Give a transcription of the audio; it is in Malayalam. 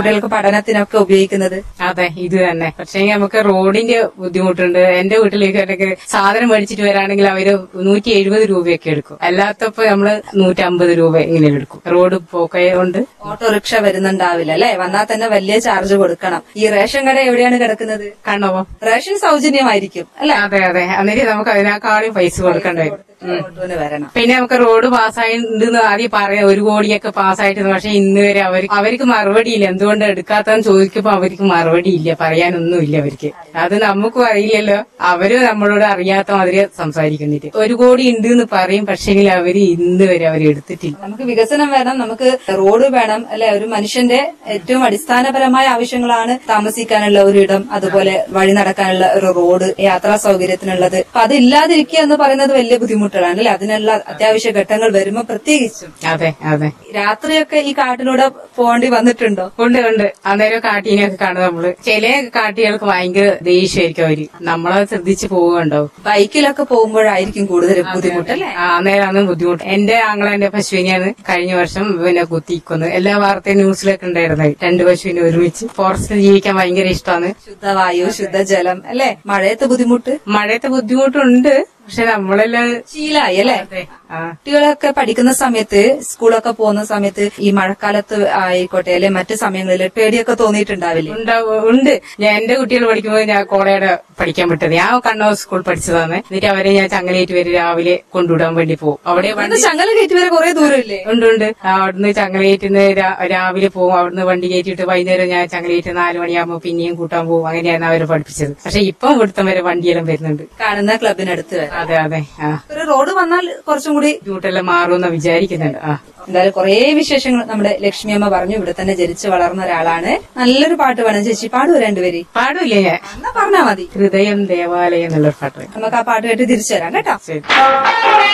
കുട്ടികൾക്ക് പഠനത്തിനൊക്കെ ഉപയോഗിക്കുന്നത് അതെ ഇത് തന്നെ പക്ഷേ നമുക്ക് റോഡിന്റെ ബുദ്ധിമുട്ടുണ്ട് എന്റെ വീട്ടിലേക്ക് സാധനം മേടിച്ചിട്ട് വരാണെങ്കിൽ അവര് നൂറ്റി എഴുപത് രൂപയൊക്കെ എടുക്കും അല്ലാത്തപ്പോ നമ്മള് നൂറ്റമ്പത് രൂപ ഇങ്ങനെ എടുക്കും റോഡ് പോക്കയുണ്ട് ഓട്ടോറിക്ഷ വരുന്നുണ്ടാവില്ല അല്ലെ വന്നാൽ തന്നെ വലിയ ചാർജ് കൊടുക്കണം ഈ റേഷൻ കട എവിടെയാണ് കിടക്കുന്നത് കണ്ണവോ റേഷൻ സൗജന്യമായിരിക്കും അല്ലെ അതെ അതെ എന്നിട്ട് നമുക്ക് അതിനേക്കാളും പൈസ കൊടുക്കേണ്ടി വരും ഓട്ടോന് വരണം പിന്നെ നമുക്ക് റോഡ് പാസ്സായിണ്ടെന്ന് ആദ്യം പറയാം ഒരു കോടിയൊക്കെ പാസ്സായിട്ട് പക്ഷെ ഇന്ന് വരെ അവർ അവർക്ക് മറുപടിയില്ല എന്തുകൊണ്ട് എടുക്കാത്തെന്ന് ചോദിക്കുമ്പോ അവർക്ക് മറുപടിയില്ല പറയാനൊന്നുമില്ല അവർക്ക് അത് നമുക്കും അറിയില്ലല്ലോ അവര് നമ്മളോട് അറിയാത്ത മാതിരി സംസാരിക്കുന്നിട്ട് ഒരു കോടി ഉണ്ട് എന്ന് പറയും പക്ഷെങ്കിൽ അവര് ഇന്ന് വരെ അവർ എടുത്തിട്ടില്ല നമുക്ക് വികസനം വേണം നമുക്ക് റോഡ് വേണം അല്ലെ ഒരു മനുഷ്യന്റെ ഏറ്റവും അടിസ്ഥാനപരമായ ആവശ്യങ്ങളാണ് താമസിക്കാനുള്ള ഒരു ഇടം അതുപോലെ വഴി നടക്കാനുള്ള ഒരു റോഡ് യാത്രാ സൗകര്യത്തിനുള്ളത് അപ്പൊ അതില്ലാതിരിക്കുക എന്ന് പറയുന്നത് വലിയ ബുദ്ധിമുട്ടാണ് അല്ലെ അതിനുള്ള അത്യാവശ്യ ഘട്ടങ്ങൾ വരുമ്പോൾ പ്രത്യേകിച്ചും അതെ അതെ രാത്രിയൊക്കെ ഈ കാട്ടിലൂടെ പോകേണ്ടി വന്നിട്ടുണ്ടോ ഉണ്ട് ഉണ്ട് അന്നേരം കാട്ടീനെയൊക്കെ കാണും നമ്മള് ചില കാട്ടികൾക്ക് ഭയങ്കര ദേഷ്യമായിരിക്കും അവര് നമ്മളെ ശ്രദ്ധിച്ച് പോവുകയുണ്ടാവും ബൈക്കിലൊക്കെ പോകുമ്പോഴായിരിക്കും കൂടുതൽ ബുദ്ധിമുട്ട് അല്ലെ ആ, അന്നേരം അന്ന് ബുദ്ധിമുട്ട് എന്റെ ആങ്ങളെന്റെ പശുവിനെയാണ് കഴിഞ്ഞ വർഷം പിന്നെ കുത്തിക്കൊന്നത് എല്ലാ വാർത്തയും ന്യൂസിലൊക്കെ ഉണ്ടായിരുന്നത് രണ്ട് പശുവിനെ ഒരുമിച്ച് ഫോറസ്റ്റിൽ ജീവിക്കാൻ ഭയങ്കര ഇഷ്ടമാണ് ശുദ്ധവായു ശുദ്ധജലം അല്ലെ മഴയത്ത് ബുദ്ധിമുട്ട് മഴയത്തെ ബുദ്ധിമുട്ടുണ്ട് പക്ഷെ നമ്മളെല്ലാം ശീലായി അല്ലെ അതെ, ആ കുട്ടികളൊക്കെ പഠിക്കുന്ന സമയത്ത് സ്കൂളൊക്കെ പോകുന്ന സമയത്ത് ഈ മഴക്കാലത്ത് ആയിക്കോട്ടെ അല്ലെ മറ്റു സമയങ്ങളിൽ പേടിയൊക്കെ തോന്നിയിട്ടുണ്ടാവില്ലേ ഉണ്ടാവും ഉണ്ട് ഞാൻ എന്റെ കുട്ടികൾ പഠിക്കുമ്പോൾ ഞാൻ കോളേജ് പഠിക്കാൻ വിട്ടത് ഞാൻ കണ്ണൂർ സ്കൂൾ പഠിച്ചതാണ് എന്നിട്ട് അവരെ ഞാൻ ചങ്ങലേറ്റ് വരെ രാവിലെ കൊണ്ടുവിടാൻ വേണ്ടി പോകും അവിടെ അന്ന് ചങ്ങല കയറ്റി വരെ കുറെ ദൂരമില്ലേ ഉണ്ട് ഉണ്ട് അവിടുന്ന് ചങ്ങലേറ്റിന്ന് രാ- രാവിലെ പോകും അവിടുന്ന് വണ്ടി കയറ്റിയിട്ട് വൈകുന്നേരം ഞാൻ ചങ്ങലേറ്റ് നാല് മണിയാകുമ്പോ പിന്നെയും കൂട്ടാൻ പോകും അങ്ങനെയാണ് അവരെ പഠിപ്പിച്ചത് പക്ഷെ ഇപ്പം ഇവിടുത്തെ വരെ വണ്ടിയെല്ലാം വരുന്നുണ്ട് കാണുന്ന ക്ലബിനടുത്ത് വരെ അതെ അതെ ആ ഒരു റോഡ് വന്നാൽ കുറച്ചും കൂടി ബുദ്ധിമുട്ടെല്ലാം മാറുമെന്ന് വിചാരിക്കുന്നുണ്ട് ആ എന്തായാലും കുറേ വിശേഷങ്ങൾ നമ്മുടെ ലക്ഷ്മി അമ്മ പറഞ്ഞു ഇവിടെ തന്നെ ജനിച്ചു വളർന്ന ഒരാളാണ് നല്ലൊരു പാട്ട് വേണം ചേച്ചി പാടുവോ രണ്ടുപേര് പാടില്ല ഞാൻ എന്നാ പറഞ്ഞാ മതി ഹൃദയം ദേവാലയം എന്നുള്ളൊരു പാട്ട് നമുക്ക് ആ പാട്ട് കേട്ട് തിരിച്ചു തരാം കേട്ടോ ശരി